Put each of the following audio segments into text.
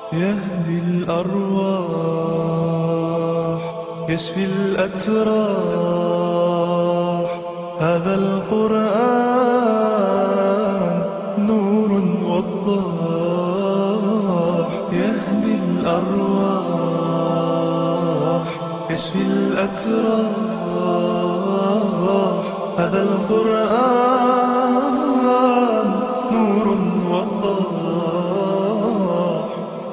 يهدي الأرواح يشفي الأتراح هذا القرآن نور وضاح يهدي الأرواح يشفي الأتراح هذا القرآن نور وضاح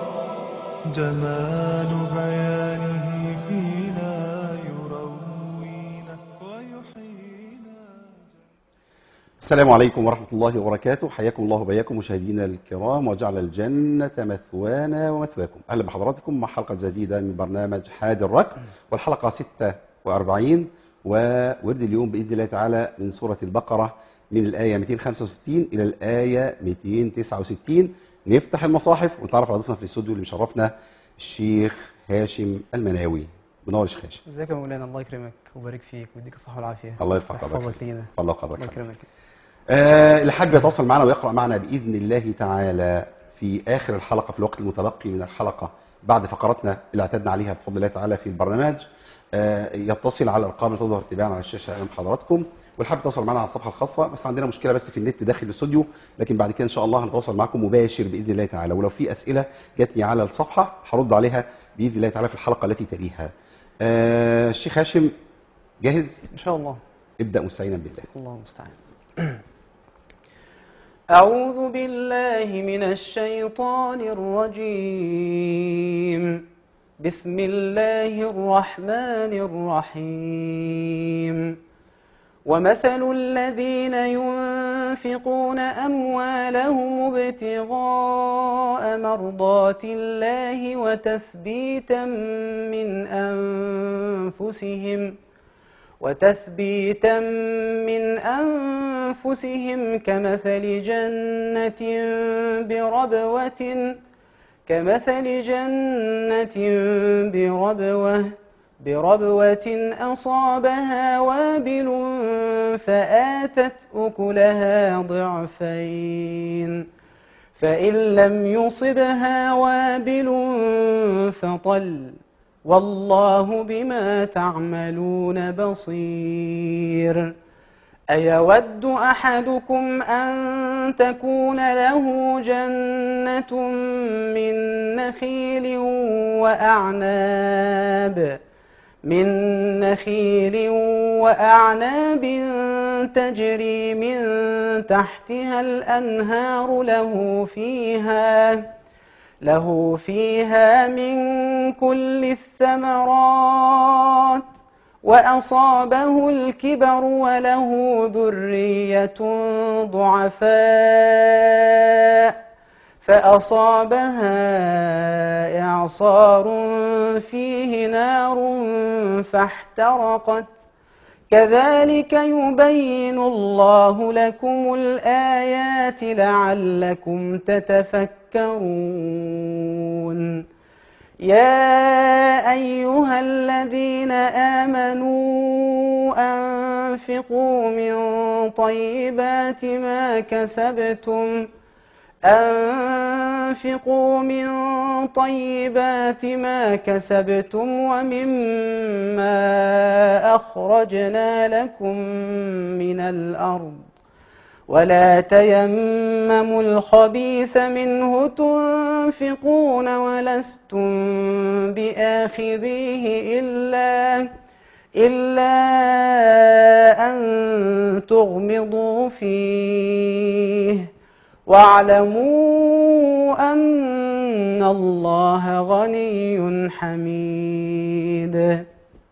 جمال بيانه فينا يروينا ويحيينا السلام عليكم ورحمة الله وبركاته حياكم الله وبياكم مشاهدينا الكرام وجعل الجنة مثوانا ومثواكم أهلا بحضراتكم مع حلقة جديدة من برنامج حاد الركب والحلقة 46 وورد اليوم بإذن الله تعالى من سورة البقرة من الآية 265 إلى الآية 269 نفتح المصاحف ونتعرف على ضيفنا في الاستوديو اللي مشرفنا الشيخ هاشم المناوي منور يا شيخ هاشم ازيك يا مولانا الله يكرمك ويبارك فيك ويديك الصحة والعافية الله يرفع قدرك ويحفظك لينا الله قدرك الله يكرمك آه اللي حابب يتواصل معنا ويقرأ معنا بإذن الله تعالى في آخر الحلقة في الوقت المتبقي من الحلقة بعد فقراتنا اللي اعتدنا عليها بفضل الله تعالى في البرنامج آه يتصل على الأرقام اللي تظهر تباعا على الشاشة أمام حضراتكم واللي حابب يتواصل معنا على الصفحة الخاصة بس عندنا مشكلة بس في النت داخل الاستوديو لكن بعد كده إن شاء الله هنتواصل معكم مباشر بإذن الله تعالى ولو في أسئلة جاتني على الصفحة هرد عليها بإذن الله تعالى في الحلقة التي تليها آه الشيخ هاشم جاهز إن شاء الله ابدأ مستعينا بالله الله المستعان أعوذ بالله من الشيطان الرجيم بسم الله الرحمن الرحيم ومثل الذين ينفقون أموالهم ابتغاء مرضات الله وتثبيتا من أنفسهم وتثبيتا من أنفسهم كمثل جنة بربوة كمثل جنة بربوة بربوة أصابها وابل فآتت أكلها ضعفين فإن لم يصبها وابل فطل والله بما تعملون بصير أيود أحدكم أن تكون له جنة من نخيل وأعناب من نخيل وأعناب تجري من تحتها الأنهار له فيها له فيها من كل الثمرات وأصابه الكبر وله ذرية ضعفاء فأصابها إعصار فيه نار فاحترقت كذلك يبين الله لكم الآيات لعلكم تتفكرون يا أيها الذين آمنوا أنفقوا من طيبات ما كسبتم أنفقوا من طيبات ما كسبتم ومما أخرجنا لكم من الأرض ولا تيمموا الخبيث منه تنفقون ولستم بآخذيه إلا إلا أن تغمضوا فيه واعلموا أن الله غني حميد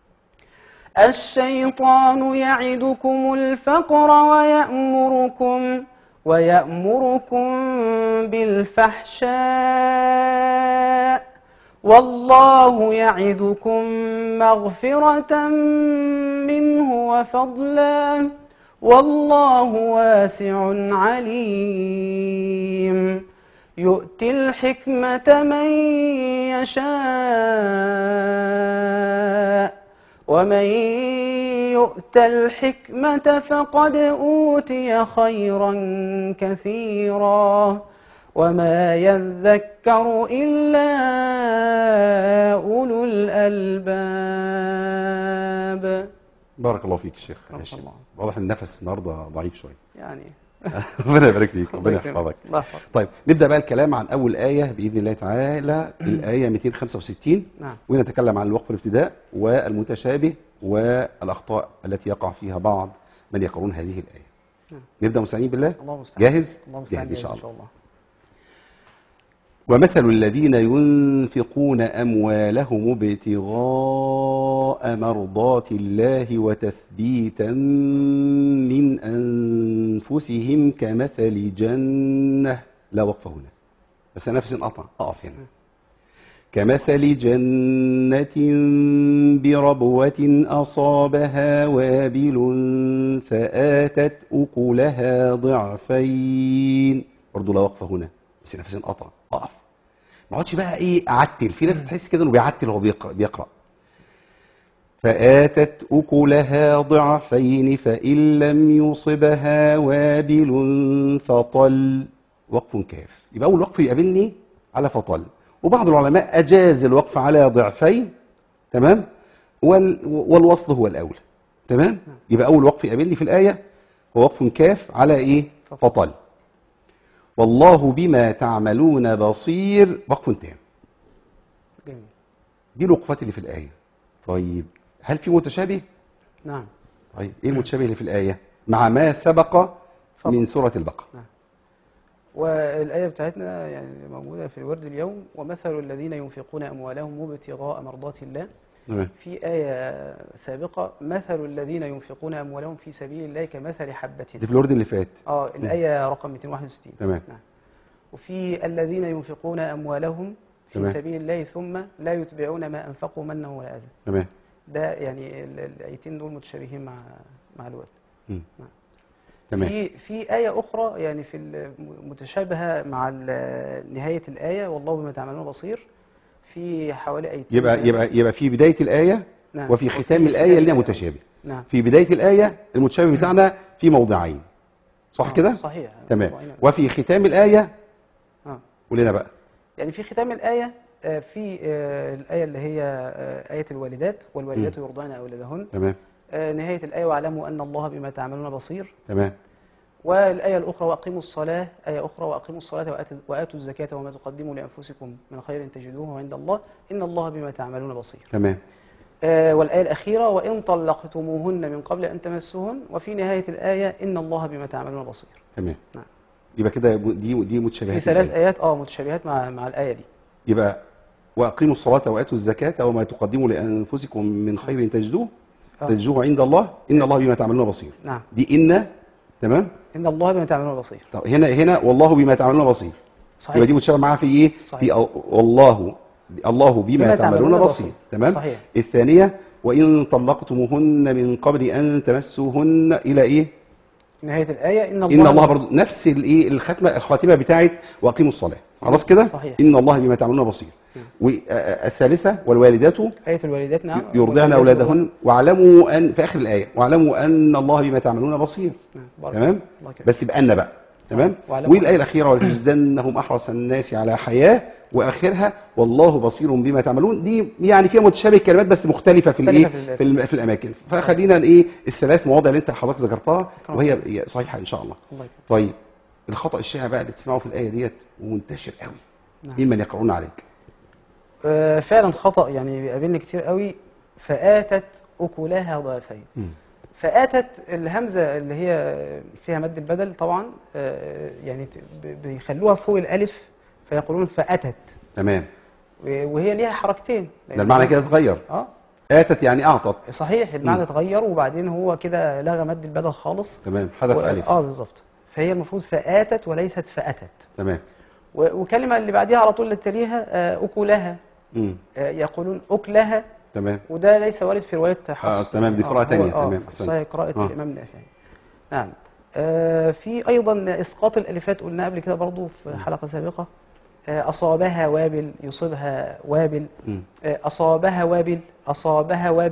الشيطان يعدكم الفقر ويأمركم ويأمركم بالفحشاء والله يعدكم مغفرة منه وفضلا والله واسع عليم يؤتي الحكمة من يشاء ومن يؤت الحكمة فقد أوتي خيرا كثيرا وما يذكر إلا أولو الألباب بارك الله فيك الشيخ رحمة هاشم الله. واضح ان النفس النهارده ضعيف شويه يعني ربنا يبارك فيك ربنا الله يكرمك. يحفظك الله يحفظك طيب نبدا بقى الكلام عن اول ايه باذن الله تعالى الايه 265 نعم ونتكلم عن الوقف الابتداء والمتشابه والاخطاء التي يقع فيها بعض من يقرؤون هذه الايه نعم. نبدا مستعينين بالله الله المستعان جاهز الله المستعان جاهز ان شاء إن الله الله ومثل الذين ينفقون أموالهم ابتغاء مرضات الله وتثبيتا من أنفسهم كمثل جنة لا وقف هنا بس أنا نفسي انقطع أقف هنا كمثل جنة بربوة أصابها وابل فآتت أكلها ضعفين برضه لا وقف هنا بس نفسي انقطع أقف ما اقعدش بقى ايه اعتل في ناس تحس كده انه بيعتل وهو بيقرا بيقرا فآتت أكلها ضعفين فإن لم يصبها وابل فطل وقف كاف يبقى أول وقف يقابلني على فطل وبعض العلماء أجاز الوقف على ضعفين تمام وال والوصل هو الأولى تمام يبقى أول وقف يقابلني في الآية هو وقف كاف على إيه فطل والله بما تعملون بصير وقف تام جميل دي الوقفات اللي في الآية طيب هل في متشابه؟ نعم طيب ايه المتشابه اللي في الآية؟ مع ما سبق من سورة البقرة والآية بتاعتنا يعني موجودة في الورد اليوم ومثل الذين ينفقون أموالهم ابتغاء مرضات الله تمام في آية سابقة مثل الذين ينفقون أموالهم في سبيل الله كمثل حبة دي في الورد اللي فات اه الآية رقم 261 تمام. نعم وفي الذين ينفقون أموالهم في تمام. سبيل الله ثم لا يتبعون ما أنفقوا منا ولا أذى تمام ده يعني ال- الآيتين دول متشابهين مع مع الورد مم. نعم. تمام في في آية أخرى يعني في الم- متشابهة مع ال- نهاية الآية والله بما تعملون بصير في حوالي آيتين يبقى يبقى يبقى في بداية الآية نعم. وفي ختام الآية اللي هي متشابه نعم في بداية الآية المتشابه بتاعنا في موضعين صح آه، كده؟ صحيح تمام موضوعين. وفي ختام الآية آه. قول لنا بقى يعني في ختام الآية آه، في آه، الآية اللي هي آه، آية الوالدات والوالدات يرضعن أولادهن تمام آه، نهاية الآية واعلموا أن الله بما تعملون بصير تمام والآية الأخرى وأقيموا الصلاة آية أخرى وأقيموا الصلاة وآتوا, وآتوا الزكاة وما تقدموا لأنفسكم من خير تجدوه عند الله إن الله بما تعملون بصير تمام آه، والآية الأخيرة وإن طلقتموهن من قبل أن تمسوهن وفي نهاية الآية إن الله بما تعملون بصير تمام نعم. يبقى كده دي دي في متشابهات ثلاث الآية. آيات آه متشابهات مع مع الآية دي يبقى واقيموا الصلاه واتوا الزكاه وما تقدموا لانفسكم من خير تجدوه آه. تجدوه عند الله ان الله بما تعملون بصير نعم دي ان تمام إن الله بما تعملون بصير طب هنا هنا والله بما تعملون بصير صحيح يبقى دي متشابه معاها في ايه صحيح. في ال- والله الله بما, بما تعملون تعملون بصير بصير. تمام صحيح. الثانيه وان طلقتموهن من قبل ان تمسوهن الى ايه نهاية الآية إن الله ان الله برضو نفس الايه الختمه الخاتمه بتاعت واقيموا الصلاه خلاص كده صحيح. ان الله بما تعملون بصير والثالثه والوالدات آية الوالدات نعم يرضعن والوالدات اولادهن واعلموا ان في اخر الايه واعلموا ان الله بما تعملون بصير نعم. بارك تمام الله يكرمك. بس بأن بقى تمام واعلموا والايه الاخيره ولتجدنهم احرص الناس على حياه واخرها والله بصير بما تعملون دي يعني فيها متشابه كلمات بس مختلفه في الايه مختلفة في في, الم- في الاماكن فخلينا ايه الثلاث مواضع اللي انت حضرتك ذكرتها وهي هي صحيحه ان شاء الله الله يكرمك. طيب الخطا الشائع بقى اللي بتسمعه في الايه ديت ومنتشر قوي نعم. مين من يقرؤون عليك آه، فعلا خطأ يعني بيقابلني كتير قوي فآتت أكلها ضعفين مم. فآتت الهمزة اللي هي فيها مد البدل طبعا آه، يعني ت- ب- بيخلوها فوق الألف فيقولون فأتت تمام و- وهي ليها حركتين ده المعنى كده اتغير اه اتت يعني اعطت صحيح المعنى اتغير وبعدين هو كده لغى مد البدل خالص تمام حذف و- الف اه بالظبط فهي المفروض فآتت وليست فأتت تمام و- وكلمة اللي بعديها على طول اللي تليها آه، أكلها مم. آه، يقولون أكلها تمام وده ليس وارد في رواية حفص آه، تمام، دي قراءة هو- تانية، آه، تمام، أحسنت. صحيح قراءة آه. الإمام نافع نعم آه، في أيضا إسقاط الألفات قلنا قبل كده برضو في حلقة سابقة آه، أصابها وابل يصيبها وابل مم. آه، أصابها وابل أصابها وابل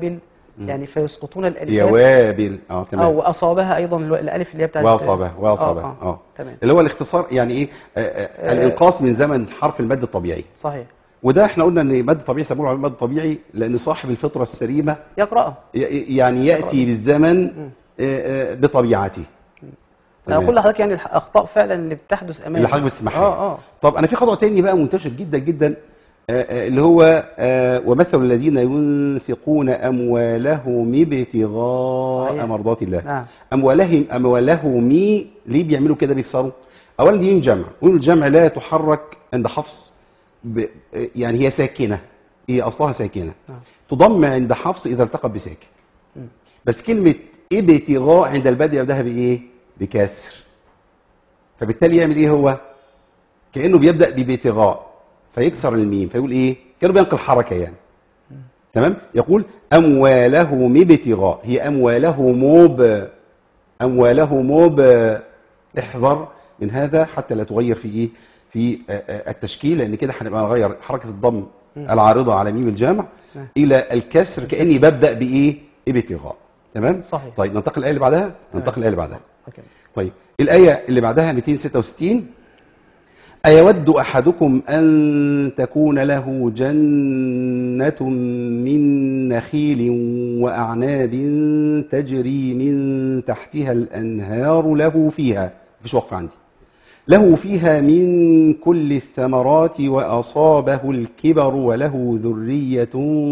يعني فيسقطون الالفات يوابل اه تمام اه واصابها ايضا الو- الالف اللي هي بتاعت واصابه واصابه اه, اه تمام اللي هو الاختصار يعني ايه آه، آه، الانقاص من زمن حرف المد الطبيعي صحيح وده احنا قلنا ان مد طبيعي سموه على مد طبيعي لان صاحب الفطره السليمه يقرأها ي- يعني ياتي بالزمن آه، آه، بطبيعته انا تمام. اقول لحضرتك يعني الاخطاء فعلا اللي بتحدث امامي اللي حضرتك بتسمعها اه اه طب انا في خطأ تاني بقى منتشر جدا جدا آه، آه، اللي هو آه، ومثل الذين ينفقون اموالهم ابتغاء صحيح. مرضات الله نعم. اموالهم اموالهم ليه بيعملوا كده بيكسروا اولا دي من جمع ومن الجمع لا تحرك عند حفص ب... آه، يعني هي ساكنه هي اصلها ساكنه نعم. تضم عند حفص اذا التقت بساكن بس كلمه ابتغاء عند البدء يبدأها بايه بكسر فبالتالي يعمل ايه هو كانه بيبدا بابتغاء فيكسر الميم فيقول ايه كانه بينقل حركه يعني تمام يقول اموالهم ابتغاء هي اموالهم ب اموالهم ب احذر من هذا حتى لا تغير في ايه في آه، آه، التشكيل لان كده هنبقى نغير حركه الضم العارضه على ميم الجامع نعم. الى الكسر كاني ببدا بايه ابتغاء تمام صحيح. طيب ننتقل الايه اللي بعدها ننتقل الايه اللي بعدها اوكي طيب الآية اللي بعدها 266 أيود أحدكم أن تكون له جنة من نخيل وأعناب تجري من تحتها الأنهار له فيها مفيش وقف عندي له فيها من كل الثمرات وأصابه الكبر وله ذرية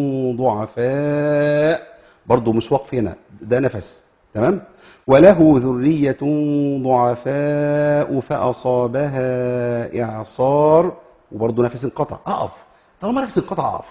ضعفاء برضه مش وقف هنا ده نفس تمام وله ذرية ضعفاء فأصابها إعصار وبرضه نفس انقطع أقف طالما نفس انقطع أقف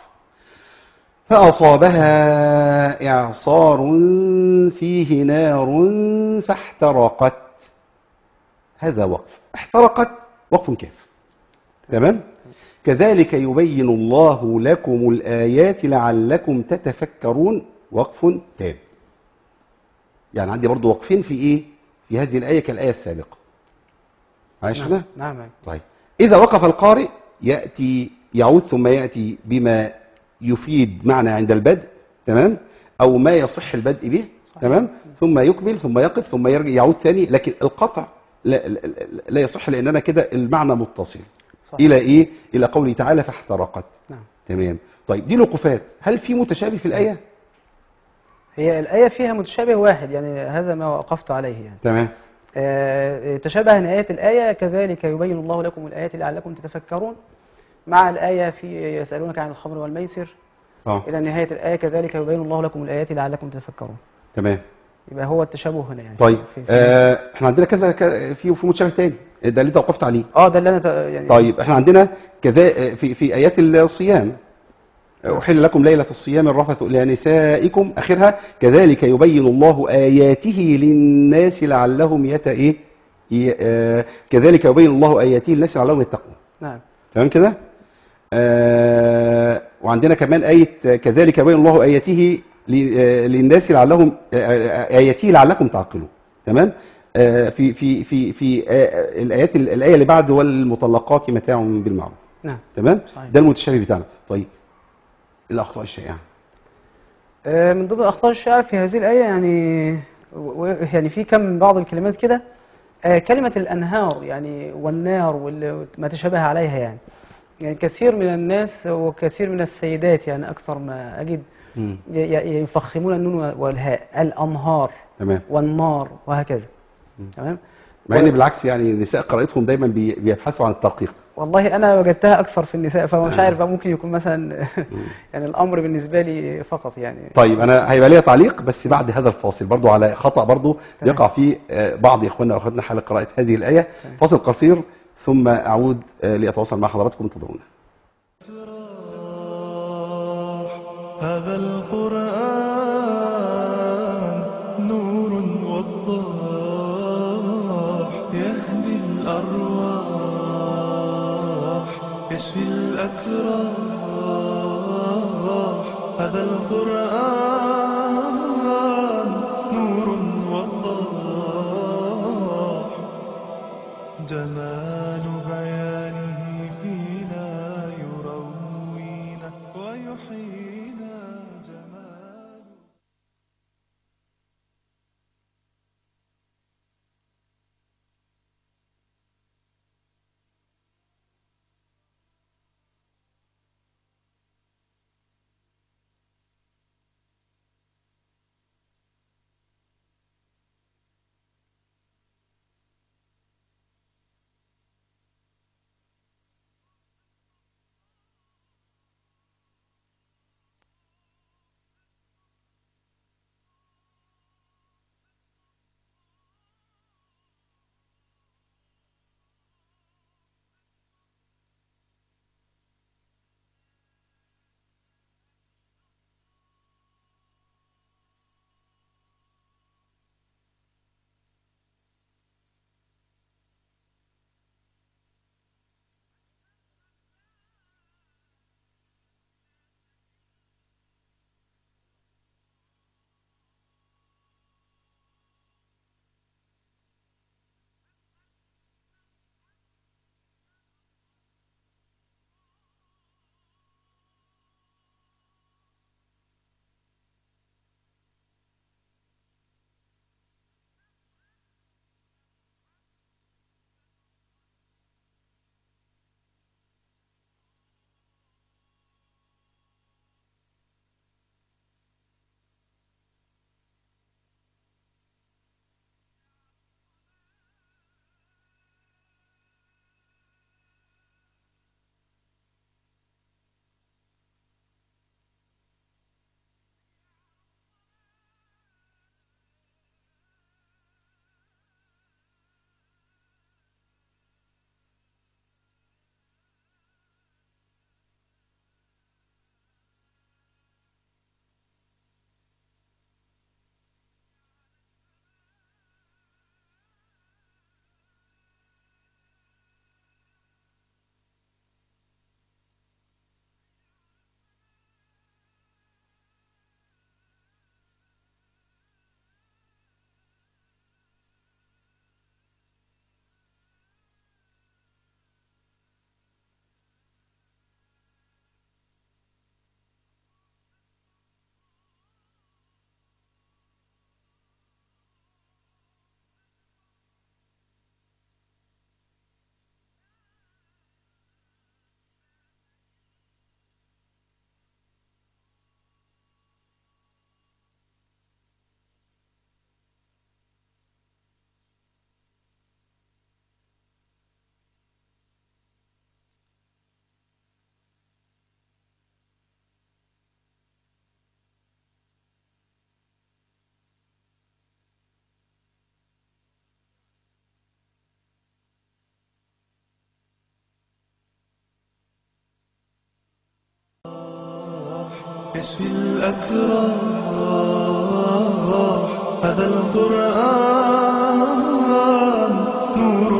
فأصابها إعصار فيه نار فاحترقت هذا وقف احترقت وقف كاف تمام كذلك يبين الله لكم الآيات لعلكم تتفكرون وقف تام يعني عندي برضو وقفين في ايه في هذه الآية كالآية السابقة معايش نعم احنا نعم نعم. طيب إذا وقف القارئ يأتي يعود ثم يأتي بما يفيد معنى عند البدء تمام أو ما يصح البدء به تمام ثم يكمل ثم يقف ثم يرجع يعود ثاني لكن القطع لا, لا, لا يصح لأن أنا كده المعنى متصل صح. إلى إيه إلى قوله تعالى فاحترقت نعم تمام طيب دي الوقوفات هل في متشابه في الآية هي الآية فيها متشابه واحد يعني هذا ما وقفت عليه يعني تمام آه، تشابه نهاية الآية كذلك يبين الله لكم الآيات لعلكم تتفكرون مع الآية في يسألونك عن الخمر والميسر اه إلى نهاية الآية كذلك يبين الله لكم الآيات لعلكم تتفكرون تمام يبقى هو التشابه هنا يعني طيب في في آه احنا عندنا كذا ك- في في متشابه تاني ده اللي انت وقفت عليه اه ده اللي انا ت- يعني طيب احنا عندنا كذا في في ايات الصيام احل لكم ليله الصيام الرفث الى نسائكم اخرها كذلك يبين الله اياته للناس لعلهم يت ايه ي- آه كذلك يبين الله اياته للناس لعلهم يتقون نعم تمام كده آه وعندنا كمان آية آه، كذلك يبين الله آياته ل- آه، للناس لعلهم آه، آه، آياته لعلكم تعقلون تمام آه في في في في آه الآيات الآية اللي بعد والمطلقات متاع بالمعروف نعم تمام صحيح. ده المتشابه بتاعنا طيب الأخطاء الشائعة آه، من ضمن الأخطاء الشائعة في هذه الآية يعني و- و- يعني في كم بعض الكلمات كده آه، كلمة الأنهار يعني والنار وما تشابه عليها يعني يعني كثير من الناس وكثير من السيدات يعني أكثر ما أجد مم. ي- ي- يفخمون النون والهاء الأنهار تمام والنار وهكذا تمام مع ان بالعكس يعني النساء قراءتهم دايما بي- بيبحثوا عن الترقيق والله انا وجدتها اكثر في النساء فمش عارف بقى ممكن يكون مثلا يعني الامر بالنسبه لي فقط يعني طيب انا هيبقى ليا تعليق بس بعد هذا الفاصل برضو على خطا برضو تمام. يقع فيه آه، بعض اخواننا واخواتنا حال قراءه هذه الايه فاصل قصير ثم اعود آه، لاتواصل مع حضراتكم انتظرونا هذا القرآن نور وضاح يهدي الأرواح يشفي الأتراح هذا القرآن نور وضاح جمال بيانه فينا يروينا ويحيينا جمال يشفي الأتراح هذا القرآن نور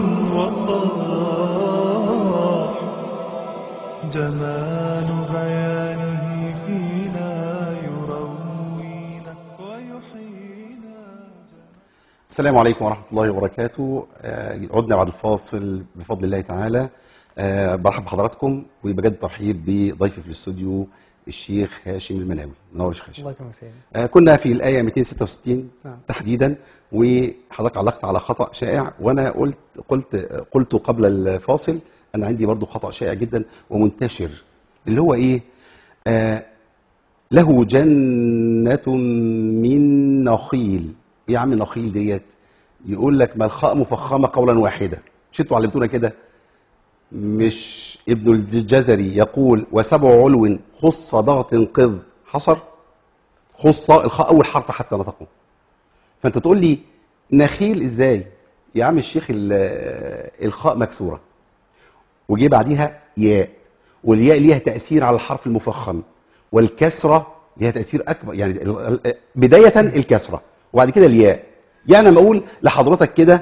وضاح جمال بيانه فينا يروينا ويحيينا السلام عليكم ورحمة الله وبركاته آه، عدنا بعد الفاصل بفضل الله تعالى آه، برحب بحضراتكم وبجد ترحيب بضيفي في الاستوديو الشيخ هاشم المناوي منور يا شيخ هاشم الله يكرمك سيدي آه، كنا في الآية 266 نعم. تحديدا وحضرتك علقت على خطأ شائع وأنا قلت قلت قلت قبل الفاصل أنا عندي برضو خطأ شائع جدا ومنتشر اللي هو إيه؟ آه له جنة من نخيل إيه يا عم نخيل ديت يقول لك ما الخاء مفخمة قولا واحدا مش انتوا علمتونا كده مش ابن الجزري يقول وسبع علو خص ضغط قذ حصر خص الخاء اول حرف حتى نطقه فانت تقول لي نخيل ازاي يا عم الشيخ ال- الخاء مكسوره وجي بعديها ياء والياء ليها تاثير على الحرف المفخم والكسره ليها تاثير اكبر يعني ال- ال- بدايه الكسره وبعد كده الياء يعني لما اقول لحضرتك كده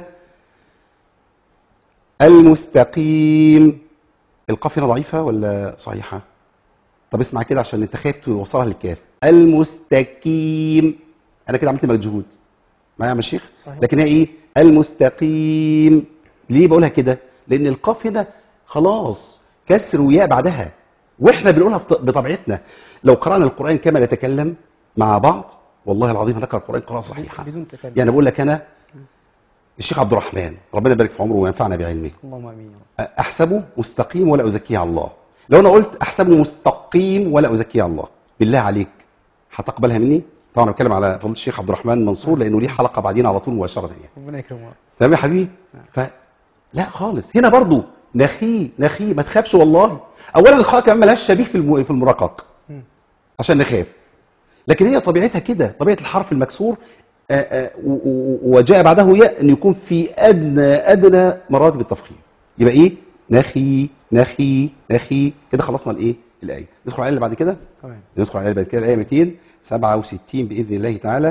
المستقيم القاف هنا ضعيفه ولا صحيحه طب اسمع كده عشان انت خايف توصلها للكاف المستقيم انا كده عملت مجهود معايا يا عم الشيخ صحيح. لكن هي ايه المستقيم ليه بقولها كده لان القاف هنا خلاص كسر وياء بعدها واحنا بنقولها بط- بطبيعتنا لو قرانا القران كما نتكلم مع بعض والله العظيم هنقرا القران قراءه صحيحه بدون تكلم. يعني بقول لك انا الشيخ عبد الرحمن ربنا يبارك في عمره وينفعنا بعلمه اللهم امين يا رب احسبه مستقيم ولا ازكيه على الله لو انا قلت احسبه مستقيم ولا ازكيه على الله بالله عليك هتقبلها مني طبعا انا بتكلم على فضيله الشيخ عبد الرحمن منصور لانه ليه حلقه بعدين على طول مباشره يعني ربنا يكرمه يا رب. فاهم يا حبيبي ف لا خالص هنا برضو نخي نخي ما تخافش والله اولا الخاء كمان ملهاش شبيه في الم- في المرقق عشان نخاف لكن هي طبيعتها كده طبيعه الحرف المكسور آه، آه، و- و- وجاء بعده ياء ان يكون في ادنى ادنى مراتب التفخيم يبقى ايه نخي نخي نخي كده خلصنا الايه الايه ندخل على اللي بعد كده تمام ندخل على اللي بعد كده الايه 267 باذن الله تعالى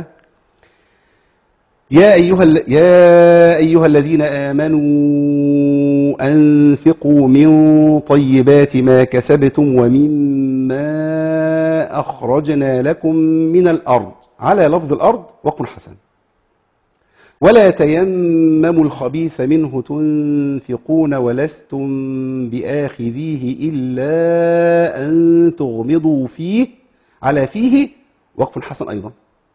يا أيها ال- يا أيها الذين آمنوا أنفقوا من طيبات ما كسبتم ومما أخرجنا لكم من الأرض على لفظ الأرض وقل حسن ولا تيمموا الخبيث منه تنفقون ولستم بآخذيه إلا أن تغمضوا فيه على فيه وقف حسن أيضا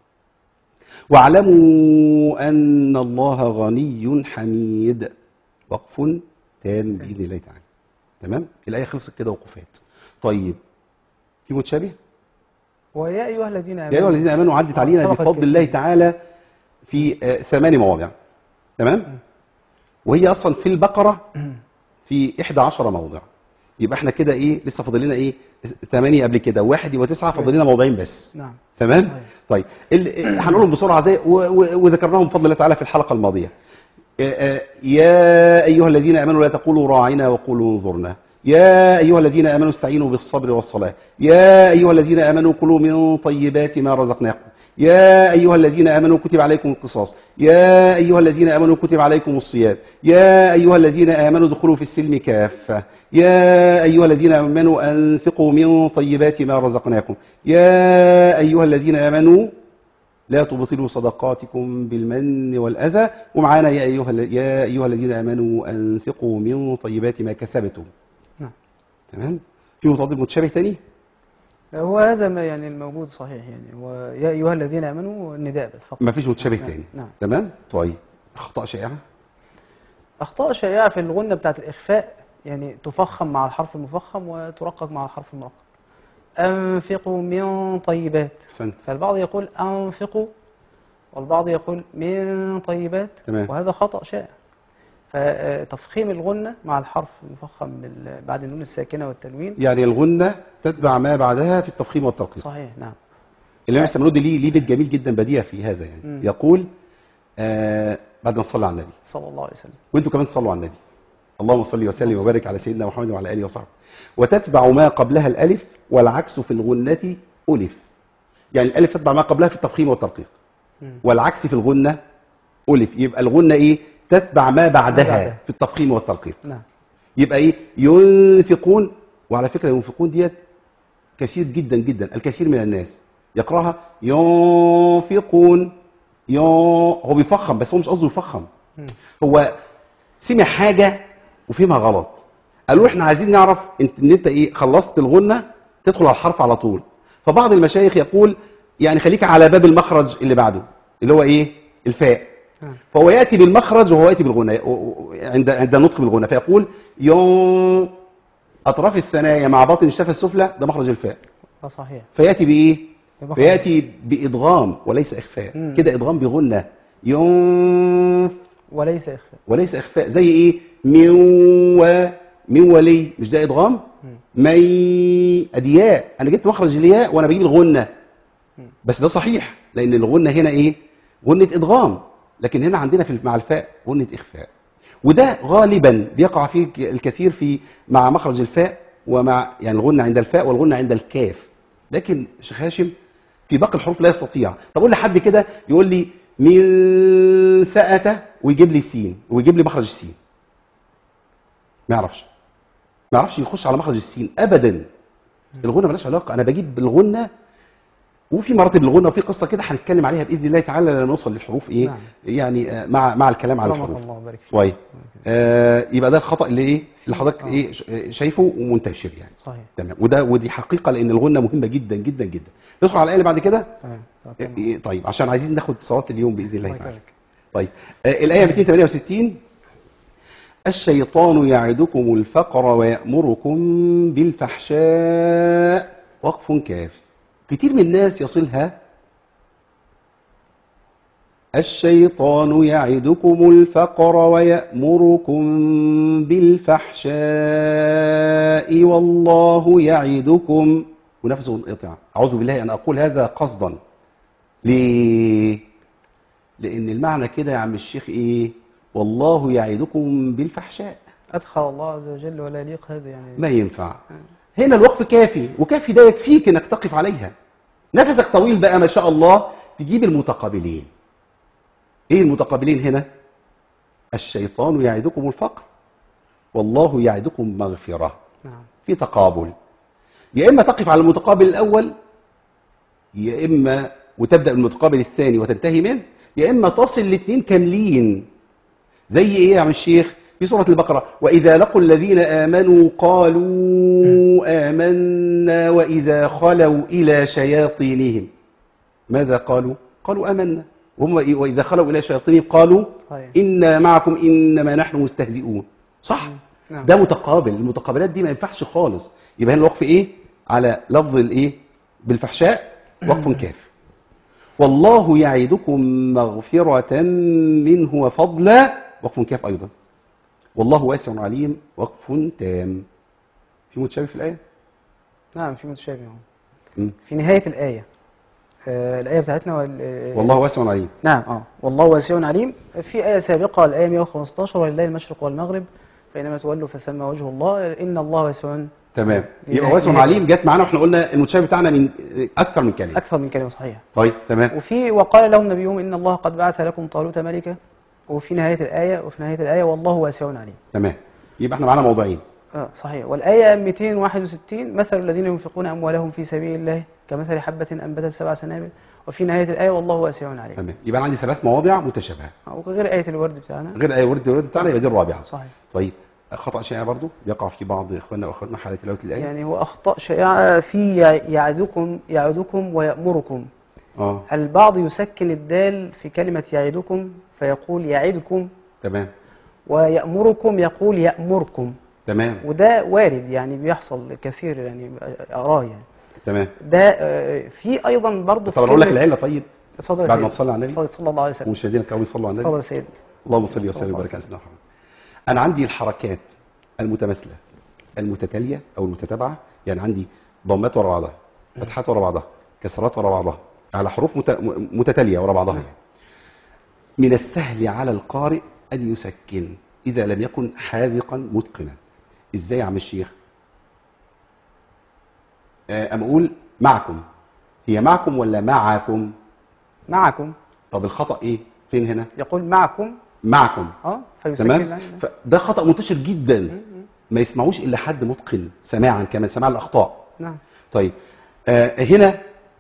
واعلموا أن الله غني حميد وقف تام بإذن الله تعالى تمام الآية خلصت كده وقفات طيب في متشابه ويا ايها الذين امنوا يا أيها الذين آمنوا عدت آه، علينا سبقت بفضل كده. الله تعالى في آه، ثمان مواضع تمام وهي أصلا في البقرة في 11 موضع يبقى احنا كده ايه لسه فاضل لنا ايه ثمانية قبل كده واحد يبقى تسعة فاضل لنا موضعين بس نعم. تمام صحيح. طيب ال- هنقولهم بسرعه زي و- و- وذكرناهم بفضل الله تعالى في الحلقه الماضيه آه، آه، يا ايها الذين امنوا لا تقولوا راعنا وقولوا انظرنا يا ايها الذين امنوا استعينوا بالصبر والصلاه يا ايها الذين امنوا كلوا من طيبات ما رزقناكم يا ايها الذين امنوا كتب عليكم القصاص يا ايها الذين امنوا كتب عليكم الصيام يا ايها الذين امنوا ادخلوا في السلم كافه يا ايها الذين امنوا انفقوا من طيبات ما رزقناكم يا ايها الذين امنوا لا تبطلوا صدقاتكم بالمن والاذى ومعانا يا ايها ال- يا ايها الذين امنوا انفقوا من طيبات ما كسبتم نعم تمام في متضاد متشابه تاني هو هذا ما يعني الموجود صحيح يعني ويا ايها الذين امنوا النداء فقط ما فيش متشابه نعم، تاني نعم تمام طيب اخطاء شائعه اخطاء شائعه في الغنه بتاعه الاخفاء يعني تفخم مع الحرف المفخم وترقق مع الحرف المرقق انفقوا من طيبات احسنت فالبعض يقول انفقوا والبعض يقول من طيبات تمام. وهذا خطا شائع فتفخيم الغنه مع الحرف المفخم بال- بعد النون الساكنه والتنوين يعني الغنه تتبع ما بعدها في التفخيم والترقيق صحيح نعم الامام السمنودي ليه ليه بيت جميل جدا بديع في هذا يعني مم. يقول آه بعد ما نصلي على النبي صلى الله عليه وسلم وانتوا كمان تصلوا على النبي اللهم صل وسلم وبارك على سيدنا محمد وعلى اله وصحبه وتتبع ما قبلها الالف والعكس في الغنة ألف يعني الألف تتبع ما قبلها في التفخيم والترقيق والعكس في الغنة ألف يبقى الغنة إيه تتبع ما بعدها بعدها. في التفخيم والترقيق نعم يبقى إيه ينفقون وعلى فكرة ينفقون ديت كثير جدا جدا الكثير من الناس يقراها ينفقون ين هو بيفخم بس هو مش قصده يفخم هو سمع حاجه وفهمها غلط قالوا له احنا عايزين نعرف انت ان انت ايه خلصت الغنه تدخل على الحرف على طول فبعض المشايخ يقول يعني خليك على باب المخرج اللي بعده اللي هو ايه الفاء نعم. فهو ياتي بالمخرج وهو ياتي بالغنى و- و- عند عند النطق بالغنى فيقول يون اطراف الثنايا مع باطن الشفه السفلى ده مخرج الفاء ده صحيح فياتي بايه بمخرج. فياتي بادغام وليس اخفاء مم. كده ادغام بغنى ينف وليس إخفاء وليس اخفاء زي ايه من و من ولي مش ده ادغام مي ادياء انا جبت مخرج الياء وانا بجيب الغنه بس ده صحيح لان الغنه هنا ايه غنه ادغام لكن هنا عندنا في مع الفاء غنه اخفاء وده غالبا بيقع فيه الك- الكثير في مع مخرج الفاء ومع يعني الغنه عند الفاء والغنه عند الكاف لكن شيخ هاشم في باقي الحروف لا يستطيع طب قول لحد كده يقول لي من سأته ويجيب لي سين ويجيب لي مخرج السين ما يعرفش ما يعرفش يخش على مخرج السين ابدا الغنى مالهاش علاقه انا بجيب الغنى وفي مراتب الغنى وفي قصه كده هنتكلم عليها باذن الله تعالى لما نوصل للحروف ايه نعم. يعني آه، مع مع الكلام على رحمك الحروف الله وبارك فيك. طيب آه يبقى ده الخطا اللي ايه اللي حضرتك ايه ش- آه، شايفه ومنتشر يعني صحيح تمام وده ودي حقيقه لان الغنى مهمه جدا جدا جدا ندخل على الايه اللي بعد كده تمام طب إيه- تمام. إيه، طيب عشان عايزين ناخد صلاه اليوم باذن الله الله تعالى يبارك. طيب آه الايه 268 الشيطان يعدكم الفقر ويأمركم بالفحشاء وقف كاف كتير من الناس يصلها الشيطان يعدكم الفقر ويأمركم بالفحشاء والله يعدكم ونفسه انقطع أعوذ بالله أن أقول هذا قصدا ليه؟ لأن المعنى كده يا عم الشيخ إيه؟ والله يعدكم بالفحشاء أدخل الله عز وجل ولا يليق هذا يعني ما ينفع هنا الوقف كافي وكافي ده يكفيك انك تقف عليها نفسك طويل بقى ما شاء الله تجيب المتقابلين ايه المتقابلين هنا الشيطان يعدكم الفقر والله يعدكم مغفرة نعم في تقابل يا اما تقف على المتقابل الاول يا اما وتبدا بالمتقابل الثاني وتنتهي منه يا اما تصل الاثنين كاملين زي ايه يا عم الشيخ في سوره البقره واذا لقوا الذين امنوا قالوا امنا واذا خلوا الى شياطينهم ماذا قالوا قالوا امنا وهم واذا خلوا الى شياطينهم قالوا صحيح. انا معكم انما نحن مستهزئون صح نعم. ده متقابل المتقابلات دي ما ينفعش خالص يبقى هنا الوقف ايه على لفظ الايه بالفحشاء وقف كاف والله يعدكم مغفرة منه وفضلا وقف كاف أيضا والله واسع عليم وقف تام في متشابه في الآية نعم في متشابه أهو. مم. في نهاية الآية آه الآية بتاعتنا وال... آه، والله واسع عليم نعم اه والله واسع عليم في آية سابقة الآية 115 ولله المشرق والمغرب فإنما تولوا فثم وجه الله إن الله واسع تمام دي يبقى نهاية- واسع عليم جت معانا واحنا قلنا المتشابه بتاعنا من أكثر من كلمة أكثر من كلمة صحيحة طيب تمام وفي وقال لهم نبيهم إن الله قد بعث لكم طالوت ملكا وفي نهاية الآية وفي نهاية الآية والله واسع عليم تمام يبقى احنا معانا موضوعين آه صحيح والآية 261 مثل الذين ينفقون أموالهم في سبيل الله كمثل حبة أنبتت سبع سنابل وفي نهاية الآية والله واسع عليم تمام يبقى أنا عندي ثلاث مواضع متشابهة آه، وغير آية الورد بتاعنا غير آية ورد الورد بتاعنا يبقى دي الرابعة صحيح طيب خطأ شائع برضو يقع في بعض إخواننا وأخواتنا حالة تلاوة الآية يعني هو أخطاء شائعة في يع- يعدكم يعدكم ويأمركم اه البعض يسكن الدال في كلمة يعدكم فيقول يعدكم تمام ويأمركم يقول يأمركم تمام وده وارد يعني بيحصل كثير يعني أراه يعني تمام ده آه، في أيضا برضه طب أنا أقول لك العلة طيب اتفضل يا بعد ما سيدي. تصلي على النبي اتفضل صلى الله عليه وسلم ومشاهدينا الكرام يصلوا على النبي اتفضل يا سيدي اللهم صل وسلم صلى الله وبارك عليه على سيدنا محمد انا عندي الحركات المتماثله المتتاليه او المتتابعه يعني عندي ضمات ورا بعضها فتحات ورا بعضها كسرات ورا بعضها على حروف مت- م- متتاليه ورا بعضها يعني من السهل على القارئ ان يسكن اذا لم يكن حاذقا متقنا ازاي يا عم الشيخ آه، اما اقول معكم هي معكم ولا معكم معكم طب الخطا ايه فين هنا يقول معكم معكم اه فيسكن تمام العين. فده خطا منتشر جدا ما يسمعوش الا حد متقن سماعا كما سماع الاخطاء نعم طيب آه هنا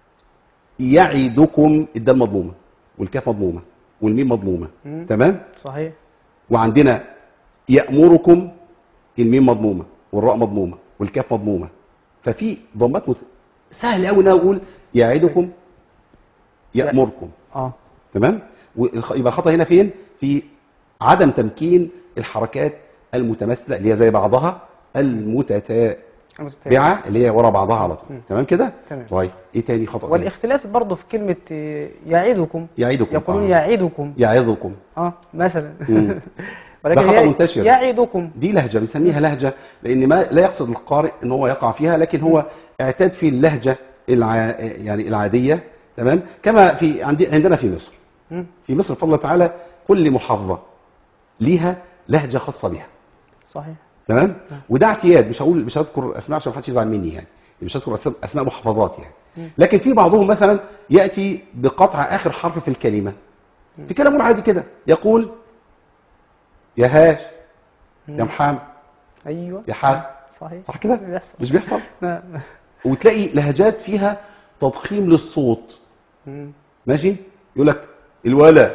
يعدكم الدال مضمومه والكاف مضمومه والميم مضمومه تمام صحيح وعندنا يأمركم الميم مضمومه والراء مضمومه والكاف مضمومه ففي ضمات مت... سهل قوي ان انا اقول يعدكم يأمركم اه تمام والخ- يبقى الخطا هنا فين في عدم تمكين الحركات المتماثله اللي هي زي بعضها المتتابعه المتتابعة. اللي هي ورا بعضها على طول تمام كده تمام. طيب ايه تاني خطا تاني؟ والاختلاس برضه في كلمة آه، يعيدكم يعيدكم يقولون آه. يعيدكم يعظكم اه مثلا مم. ولكن ده خطأ يع- منتشر. يعيدكم دي لهجه بنسميها لهجه لان ما لا يقصد القارئ ان هو يقع فيها لكن هو اعتاد في اللهجه الع... يعني العاديه تمام كما في عندي عندنا في مصر مم. في مصر بفضل الله تعالى كل محافظه ليها لهجه خاصه بها صحيح تمام وده اعتياد مش هقول مش هذكر اسماء عشان محدش يزعل مني يعني مش هذكر أسم- اسماء محافظات يعني لكن في بعضهم مثلا ياتي بقطع اخر حرف في الكلمه في كلام عادي كده يقول يا هاش يا محمد ايوه يا حسن صحيح صح كده بيحصل. مش بيحصل نعم. وتلاقي لهجات فيها تضخيم للصوت مم. ماشي يقول لك الولا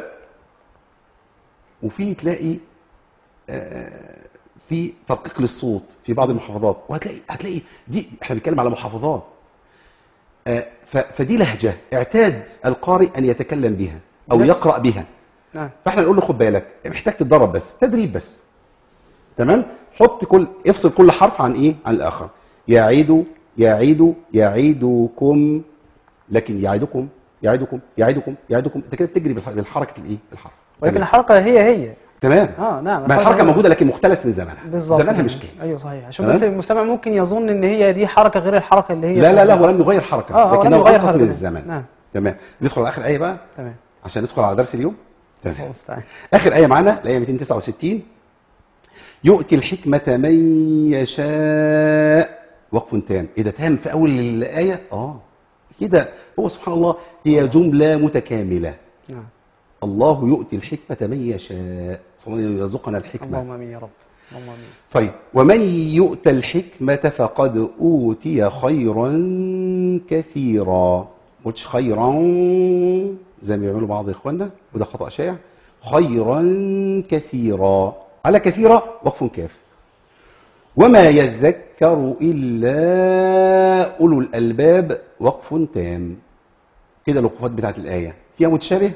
وفي تلاقي آه، في ترقيق للصوت في بعض المحافظات وهتلاقي هتلاقي دي احنا بنتكلم على محافظات آه، ف- فدي لهجه اعتاد القارئ ان يتكلم بها او نفس- يقرا بها نعم فاحنا نقول له خد بالك محتاج تتدرب بس تدريب بس تمام حط كل افصل كل حرف عن ايه عن الاخر يعيد يعيد يعيدكم لكن يعيدكم يعيدكم يعيدكم يعيدكم انت كده بتجري بالح- بالحركه الايه الحرف ولكن تمام. الحركه هي هي تمام اه نعم ما الحركه موجوده لكن مختلس من زمانها بالظبط زمانها نعم. مش كده ايوه صحيح عشان تمام؟ بس المستمع ممكن يظن ان هي دي حركه غير الحركه اللي هي لا لا لا ولم يغير حركه آه، آه، ولم لكنه يغير انقص حركة. من الزمن نعم. تمام ندخل على اخر ايه بقى تمام عشان ندخل على درس اليوم الله تمام المستعان اخر ايه معانا الايه 269 يؤتي الحكمه من يشاء وقف تام ايه ده تام في اول الايه اه كده هو سبحان الله هي جمله متكامله نعم الله يؤتي الحكمه من يشاء صلى الله عليه يرزقنا الحكمه اللهم امين يا رب اللهم امين طيب ومن يؤت الحكمة فقد أوتي خيرا كثيرا ما قلتش خيرا زي ما بيعملوا بعض إخواننا وده خطأ شائع خيرا كثيرا على كثيرة وقف كاف وما يذكر إلا أولو الألباب وقف تام كده الوقوفات بتاعت الآية فيها متشابه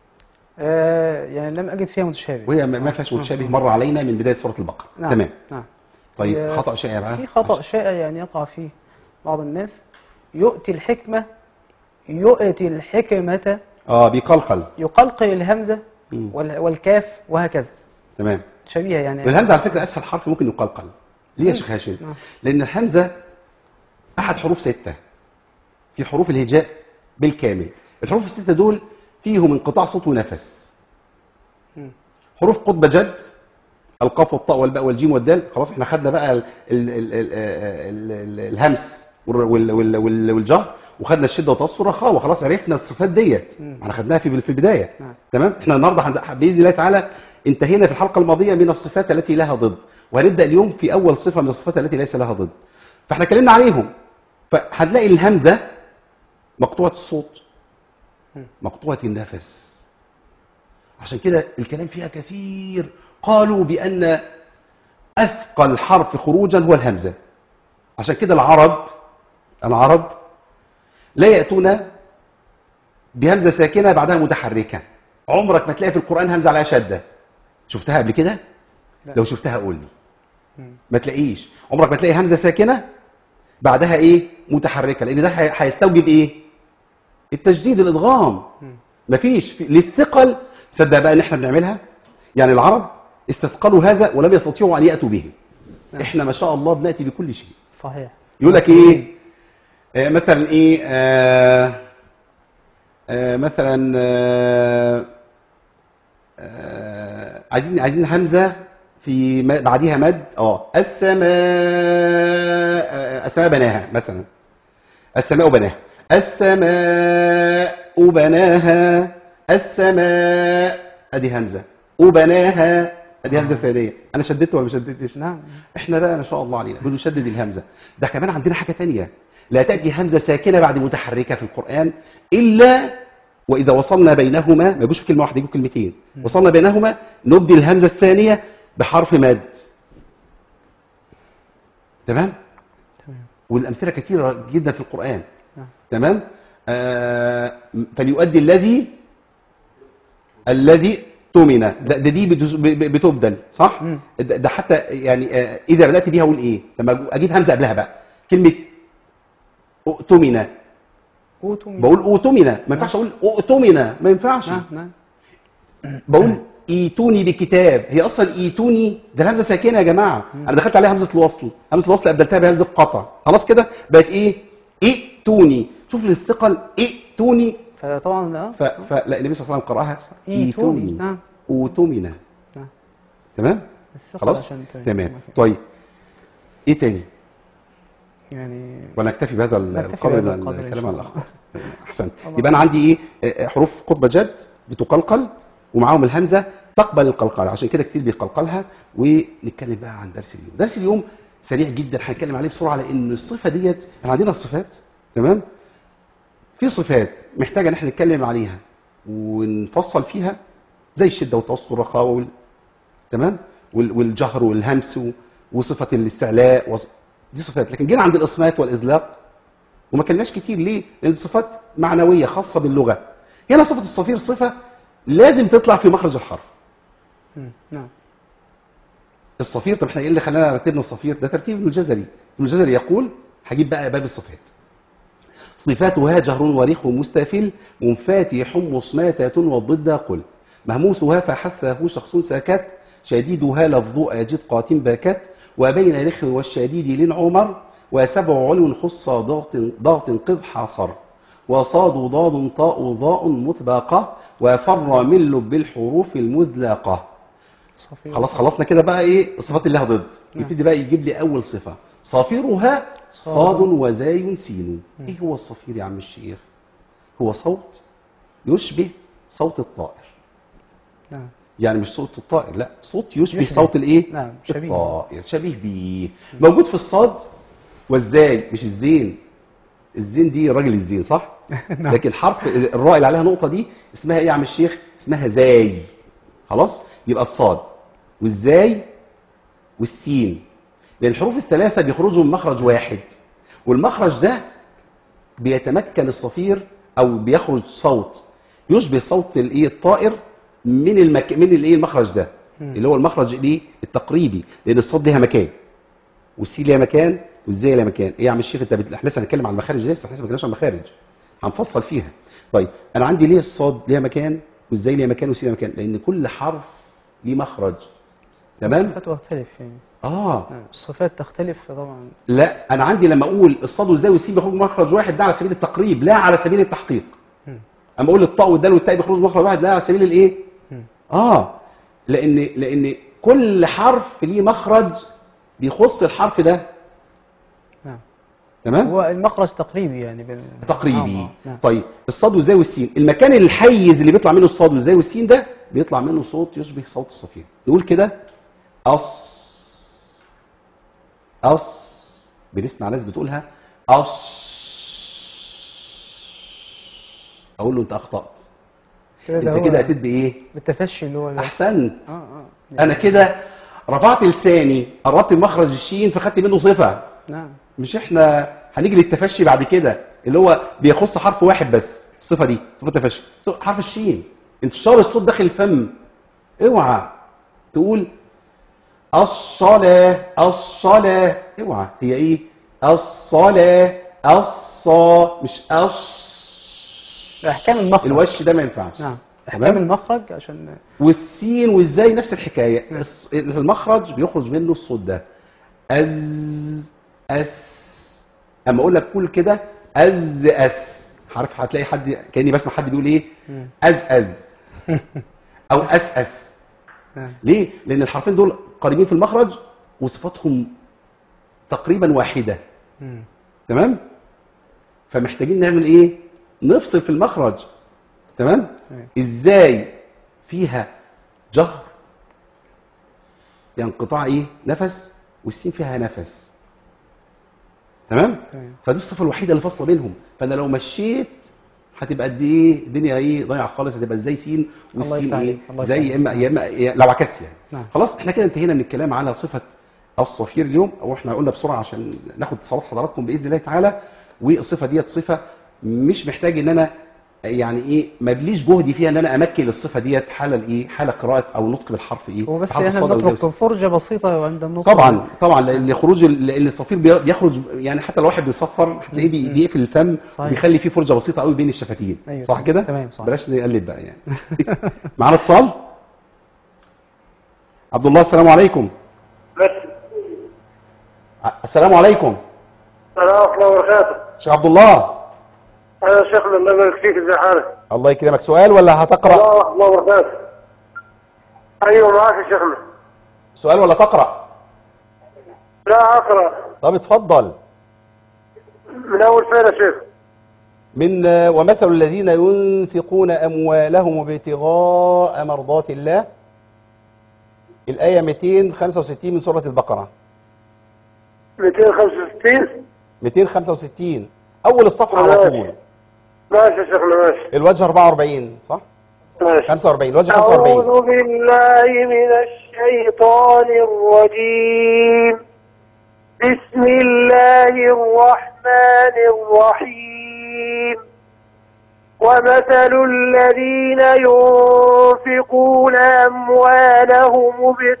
آه يعني لم اجد فيها متشابه وهي ما ما فيهاش متشابه مر علينا من بداية سورة البقرة نعم تمام نعم طيب هي- خطأ شائع بقى في خطأ شائع يعني يقع فيه بعض الناس يؤتي الحكمة يؤتي الحكمة اه بيقلقل يقلقل الهمزة مم. وال- والكاف وهكذا تمام شبيهة يعني والهمزه على فكره اسهل حرف ممكن يقلقل ليه يا شيخ هاشم نعم. لان الهمزه احد حروف سته في حروف الهجاء بالكامل الحروف السته دول فيهم انقطاع صوت ونفس مم. حروف قطب جد القاف والطاء والباء والجيم والدال خلاص احنا خدنا بقى ال ال ال ال ال ال الهمس وال- وال- وال- وال- والجهر وخدنا الشده والتوسط والرخاوه خلاص عرفنا الصفات ديت احنا خدناها في في البدايه نعم. تمام احنا النهارده هند- باذن الله تعالى انتهينا في الحلقه الماضيه من الصفات التي لها ضد وهنبدا اليوم في اول صفه من الصفات التي ليس لها ضد فاحنا اتكلمنا عليهم فهتلاقي الهمزه مقطوعه الصوت مقطوعه النفس عشان كده الكلام فيها كثير قالوا بان اثقل حرف خروجا هو الهمزه عشان كده العرب العرب لا ياتون بهمزه ساكنه بعدها متحركه عمرك ما تلاقي في القران همزه عليها شده شفتها قبل كده لا. لو شفتها قول لي ما تلاقيش عمرك ما تلاقي همزه ساكنه بعدها ايه متحركه لان ده هي- هيستوجب ايه التجديد الادغام مفيش في للثقل تصدق بقى ان احنا بنعملها يعني العرب استثقلوا هذا ولم يستطيعوا ان ياتوا به احنا ما شاء الله بناتي بكل شيء صحيح يقول لك ايه آه مثلا ايه آه آه مثلا آه آه عايزين عايزين همزه في ما بعديها مد اه السماء آه السماء بناها مثلا السماء بناها السماء بناها السماء ادي همزه وبناها ادي همزه ثانيه انا شددت ولا ما شددتش نعم احنا بقى ما شاء الله علينا بنشدد الهمزه ده كمان عندنا حاجه تانية لا تاتي همزه ساكنه بعد متحركه في القران الا واذا وصلنا بينهما ما يجوش في كلمه واحده يجوا كلمتين وصلنا بينهما نبدي الهمزه الثانيه بحرف مد تمام تمام والامثله كثيره جدا في القران نعم. تمام آه فليؤدي الذي الذي تؤمن ده, ده دي بتز- ب- ب- بتبدل صح مم. ده, ده حتى يعني آه اذا بدات بيها اقول ايه لما أجو- اجيب همزه قبلها بقى كلمه اؤتمن أوتم بقول اؤتمن ما ينفعش اقول اؤتمن ما ينفعش نعم نعم بقول ايتوني بكتاب هي اصلا ايتوني ده الهمزه ساكنه يا جماعه انا دخلت عليها همزه الوصل همزه الوصل ابدلتها بهمزه قطع خلاص كده بقت ايه ائتوني شوف لي الثقل ائتوني فطبعا اه ف... فلا النبي صلى الله عليه وسلم قراها إيتوني، ايتوني نعم. اوتمنا نعم. تمام الثقل خلاص عشان ت- تمام طيب ايه تاني يعني ولا نكتفي بهذا نكتفي القدر بهذا من القدر إن الكلام شاء عن الله. الاخطاء احسنت الله. يبقى انا عندي ايه آه، حروف قطب جد بتقلقل ومعاهم الهمزه تقبل القلقله عشان كده كتير بيقلقلها ونتكلم بقى عن درس اليوم درس اليوم سريع جدا هنتكلم عليه بسرعه لان الصفه ديت احنا عندنا الصفات تمام في صفات محتاجه ان احنا نتكلم عليها ونفصل فيها زي الشده والتوسط والرخاوه وال... تمام وال- والجهر والهمس و- وصفه الاستعلاء وص... دي صفات لكن جينا عند الاصمات والازلاق وما كلناش كتير ليه؟ لان دي صفات معنويه خاصه باللغه هنا صفه الصفير صفه لازم تطلع في مخرج الحرف مم. نعم الصفير طب احنا ايه اللي خلانا رتبنا الصفير ده ترتيب ابن الجزري ابن الجزري يقول هجيب بقى باب الصفات صفاتها جهر وريح مستفل منفاتح مصماتة والضد قل مهموسها فحثه شخص ساكت شديدها لفظ أجد قات باكت وبين رخ والشديد للعمر وسبع علو خص ضغط ضغط قذ حاصر وصاد ضاد طاء ضاء مطبقة وفر من لب الحروف المذلقة صفير خلاص خلصنا كده بقى ايه الصفات اللي لها ضد يبتدي بقى يجيب لي اول صفه صافرها صاد وزاي سين ايه هو الصفير يا عم الشيخ هو صوت يشبه صوت الطائر نعم يعني مش صوت الطائر لا صوت يشبه, يشبه. صوت الايه نعم، شبيه. الطائر شبيه بيه موجود في الصاد والزاي مش الزين الزين دي راجل الزين صح لكن حرف الراء اللي عليها نقطه دي اسمها ايه يا عم الشيخ اسمها زاي خلاص يبقى الصاد والزاي والسين لان الحروف الثلاثه بيخرجوا من مخرج واحد والمخرج ده بيتمكن الصفير او بيخرج صوت يشبه صوت الايه الطائر من المك... من الايه المخرج ده اللي هو المخرج الايه التقريبي لان الصوت ليها مكان والسين ليها مكان والزاي ليها مكان ايه يا عم الشيخ انت بت... احنا لسه هنتكلم عن المخارج لسه احنا لسه ما اتكلمناش عن المخارج هنفصل فيها طيب انا عندي ليه الصاد ليها مكان والزاي ليها مكان والسين ليها مكان لان كل حرف ليه مخرج تمام الصفات تختلف يعني اه نعم الصفات تختلف طبعا لا انا عندي لما اقول الصاد والزاي والسين بيخرجوا من مخرج واحد ده على سبيل التقريب لا على سبيل التحقيق اما اقول الطاء والدال والتاء بيخرجوا من مخرج واحد ده على سبيل الايه اه لان لان كل حرف ليه مخرج بيخص الحرف ده نعم تمام هو المخرج تقريبي يعني بال... تقريبي نعم، نعم. طيب الصاد والزاي والسين المكان الحيز اللي بيطلع منه الصاد والزاي والسين ده بيطلع منه صوت يشبه صوت الصفير نقول كده أص أص بنسمع ناس بتقولها أص أقول له أنت أخطأت كده ده أنت هو كده أتيت بإيه؟ بالتفشي اللي هو ال- أحسنت اه اه أنا كده رفعت لساني قربت من مخرج الشين فخدت منه صفة نعم مش احنا هنيجي للتفشي بعد كده اللي هو بيخص حرف واحد بس الصفه دي صفه التفشي صفة- حرف الشين انتشار الصوت داخل الفم اوعى تقول الصلاة الصلاة اوعى هي ايه الصلاة الصا مش أص احكام المخرج الوش ده ما ينفعش نعم احكام تمام المخرج عشان والسين والزاي نفس الحكايه الص- المخرج بيخرج منه الصوت ده از اس اما اقول لك قول كده از اس عارف هتلاقي حد كاني بسمع حد بيقول ايه از از او اس اس نعم ليه لان الحرفين دول قريبين في المخرج وصفاتهم تقريبا واحده مم. تمام فمحتاجين نعمل ايه نفصل في المخرج تمام تمام. ازاي فيها جهر انقطاع ايه نفس والسين فيها نفس تمام تمام. فدي الصفه الوحيده اللي فاصله بينهم فانا لو مشيت هتبقى قد ايه الدنيا ايه ضايعه خالص هتبقى ازاي سين والسين يفتح ايه عليك، الله زي يفتح يا اما يا اما يا- لو عكست يعني نعم. خلاص احنا كده انتهينا من الكلام على صفه الصفير اليوم او احنا قلنا بسرعه عشان ناخد اتصالات حضراتكم باذن الله تعالى والصفه ديت صفه مش محتاج ان انا يعني ايه ما بليش جهدي فيها ان انا امكن الصفه ديت حال الايه حال قراءه او نطق بالحرف ايه هو بس بحرف احنا الصاد أو زي بنترك فرجة بسيطة عند النص طبعا طبعا لان خروج ال- لان الصفير بي- بيخرج يعني حتى لو واحد بيصفر هتلاقيه بي- بيقفل الفم صحيح. وبيخلي فيه فرجه بسيطه قوي بين الشفتين أيوة، صح تمام. كده تمام، صح. بلاش نقلد بقى يعني معانا اتصال عبد الله السلام عليكم بس ع- السلام عليكم السلام ورحمة الله وبركاته شيخ عبد الله أنا شيخ الله يبارك فيك ازي حالك الله يكرمك سؤال ولا هتقرا الله ورحمة الله وبركاته أيوه معاك يا شيخنا سؤال ولا تقرا لا أقرأ طب اتفضل من أول فين يا شيخ من آه، ومثل الذين ينفقون اموالهم ابتغاء مرضات الله الايه 265 من سوره البقره 265 265 اول الصفحه على ماشي. طول ماشي يا شيخنا ماشي الوجه 44 صح ماشي 45 الوجه 45 أعوذ بالله من الشيطان الرجيم بسم الله الرحمن الرحيم ومثل الذين ينفقون أموالهم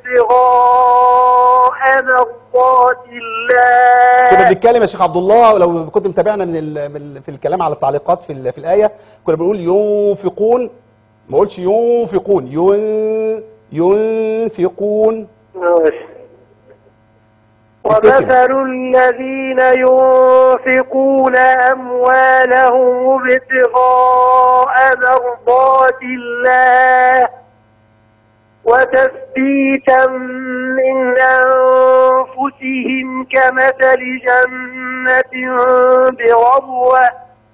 ابتغاء مرضات كنا الله بنتكلم يا شيخ عبد الله لو كنت متابعنا من, ال... من ال... في الكلام على التعليقات في ال... في الايه كنا بنقول ينفقون ما قلتش ينفقون ين... ينفقون ماشي. ابتسم. ومثل الذين ينفقون أموالهم ابتغاء مرضات الله وتثبيتا من أنفسهم كمثل جنة بربوة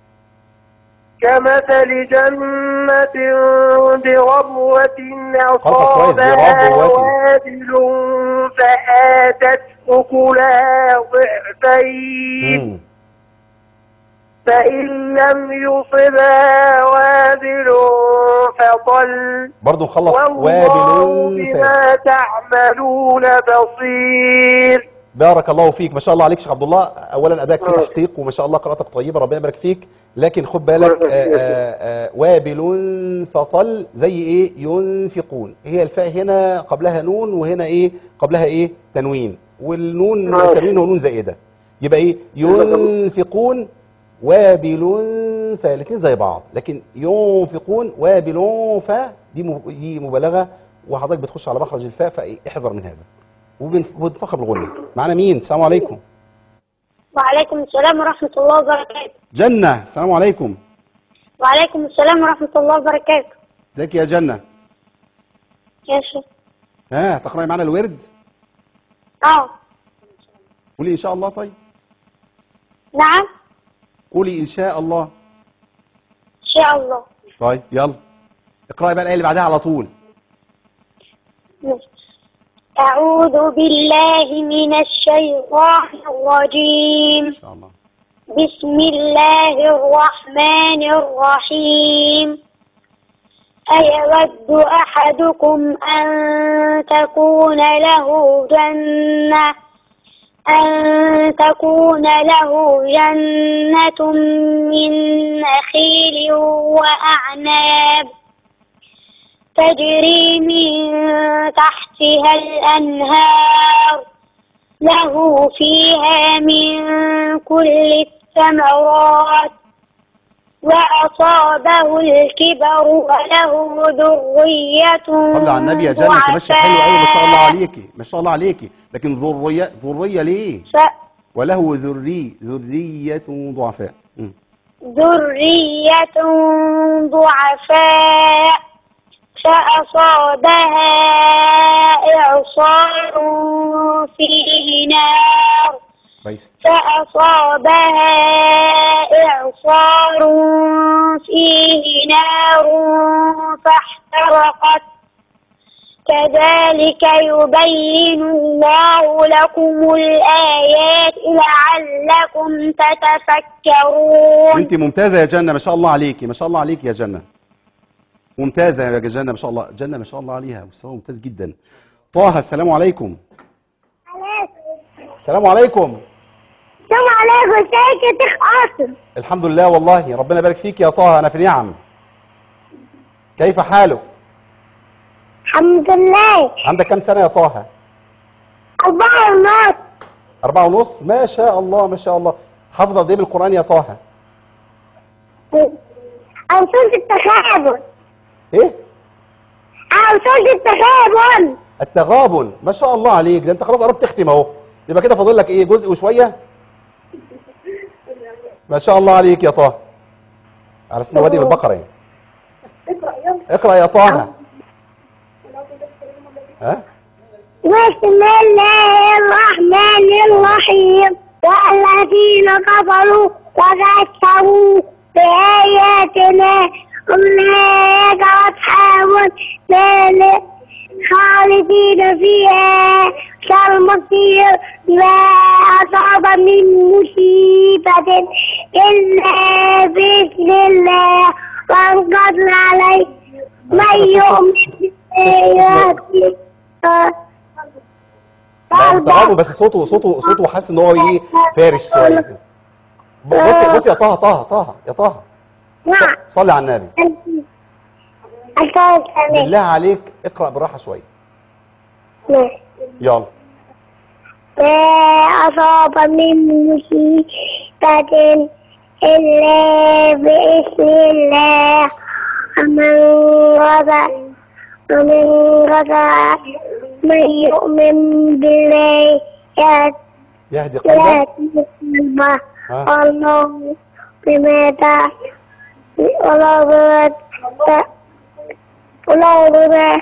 كمثل جنة بربوة كويس، أصابها بربوة. وابل فآتت أكلها ضعفين مم. فإن لم يصبها وابل فطل برضه نخلص والله وابل ف... بما تعملون بصير بارك الله فيك ما شاء الله عليك شيخ عبد الله اولا ادائك فيه ماشي. تحقيق وما شاء الله قراءتك طيبه ربنا يبارك فيك لكن خد بالك الله آه، يبارك فيك. آه، آه، وابل فطل زي ايه ينفقون هي الفاء هنا قبلها نون وهنا ايه قبلها ايه تنوين والنون ماشي. التنوين هو نون زائده يبقى ايه ينفقون وابل فالاثنين زي بعض لكن ينفقون وابل ف دي م- دي مبالغه وحضرتك بتخش على مخرج الفاء فاحذر من هذا وبنف- وبنفخر بالغنة معانا مين السلام عليكم وعليكم السلام ورحمة الله وبركاته جنة السلام عليكم وعليكم السلام ورحمة الله وبركاته ازيك يا جنة يا شيخ ها تقرأي معانا الورد اه قولي ان شاء الله طيب نعم قولي ان شاء الله إن شاء الله طيب يلا اقرأي بقى الآية اللي بعدها على طول أعوذ بالله من الشيطان الرجيم ان شاء الله بسم الله الرحمن الرحيم أيود أحدكم أن تكون له جنة أن تكون له جنة من نخيل وأعناب تجري من تحتها الأنهار له فيها من كل الثمرات وأصابه الكبر وله ذرية صلي على النبي يا جنة انت ماشية حلو قوي ما شاء الله عليكي ما شاء الله عليكي لكن ذرية ذرية ليه ضعفاء وله ذري ذرية ضعفاء مم. ذرية ضعفاء فأصابها إعصار فيه نار كويس فأصابها إعصار فيه نار فاحترقت كذلك يبين الله لكم الآيات لعلكم تتفكرون انت ممتازه يا جنه ما شاء الله عليكي ما شاء الله عليكي يا جنه ممتازه يا جنه ما شاء الله جنه ما شاء الله عليها مستوى ممتاز جدا طه السلام عليكم السلام عليكم السلام عليكم ازيك يا شيخ قاسم الحمد لله والله ربنا يبارك فيك يا طه انا في نعم كيف حالك الحمد لله عندك كم سنه يا طه أربعة ونص أربعة ونص ما شاء الله ما شاء الله حافظ قد ايه بالقرآن يا طه أوصول التخابن ايه أوصول التخابن التغابن ما شاء الله عليك ده انت خلاص قربت تختم اهو يبقى كده فاضل لك ايه جزء وشويه ما شاء الله عليك يا طه على اسم وادي البقره يعني اقرا يا طه ها بسم الله الرحمن الرحيم والذين كفروا وكذبوا بآياتنا أولئك أصحاب النار خالدين فيها كالمصير ما أصاب من مصيبة إلا بإذن الله وانقض عليه من يؤمن بآياتنا لا التغابن بس صوته صوته صوته حاسس ان هو ايه فارش شويه بص بص يا طه طه طه يا طه نعم صلي على النبي الثالث بالله عليك اقرا بالراحه شويه يلا ما أصاب من مصيبة إلا بإذن الله ومن غدا ومن غدا من يؤمن بالله يهد- يهدي قلبك يهدي قلبه ها. والله بما تعمل والله بما تع- والله بما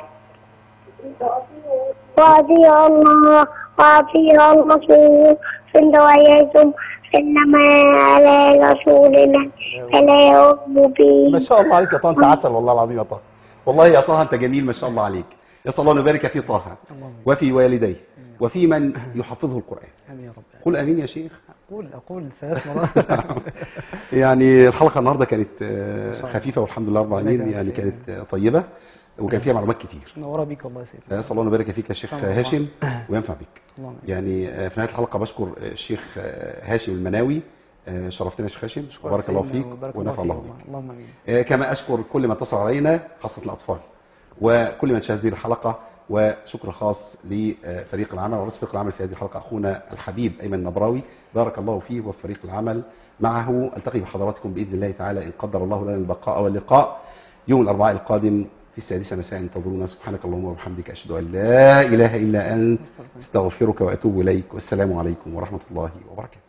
وأطيعوا الله وأطيعوا الرسول فإن توليتم فإنما على رسولنا البلاغ المبين ما شاء الله عليك يا طه انت عسل والله العظيم يا طه والله يا طه انت جميل ما شاء الله عليك يسال الله ان يبارك في طه وفي والديه وفي من يحفظه القران امين يا رب قل امين يا شيخ اقول اقول ثلاث مرات يعني الحلقه النهارده كانت آه، خفيفه والحمد لله رب العالمين الله يعني يكرمك. كانت آه، طيبه وكان فيها معلومات كتير منوره بيك والله يا سيدي اسال الله ان يبارك فيك يا شيخ الله. هاشم وينفع بك اللهم آمين. يعني آه، في نهايه الحلقه بشكر آه، الشيخ آه، هاشم المناوي آه، شرفتنا يا شيخ هاشم وبارك الله سيدنا فيك وبارك ونفع الله بك والله. اللهم امين آه، كما اشكر كل من اتصل علينا خاصه الاطفال وكل من شاهد هذه الحلقه وشكر خاص لفريق العمل ورئيس فريق العمل في هذه الحلقه اخونا الحبيب ايمن النبراوي بارك الله فيه وفي فريق العمل معه التقي بحضراتكم باذن الله تعالى ان قدر الله لنا البقاء واللقاء يوم الاربعاء القادم في السادسه مساء انتظرونا سبحانك اللهم وبحمدك اشهد ان لا اله الا انت استغفرك واتوب اليك والسلام عليكم ورحمه الله وبركاته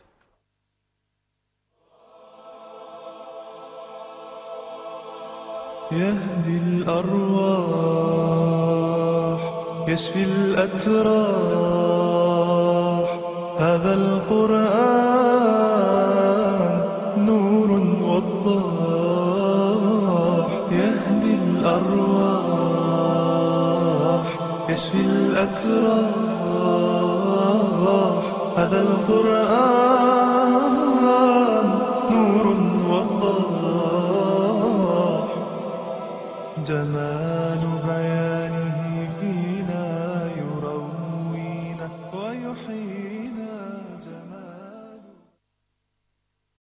يهدي الأرواح يشفي الأتراح هذا القرآن نور وضاح يهدي الأرواح يشفي الأتراح هذا القرآن نور وضاح جمال بيانه فينا يروينا ويحيينا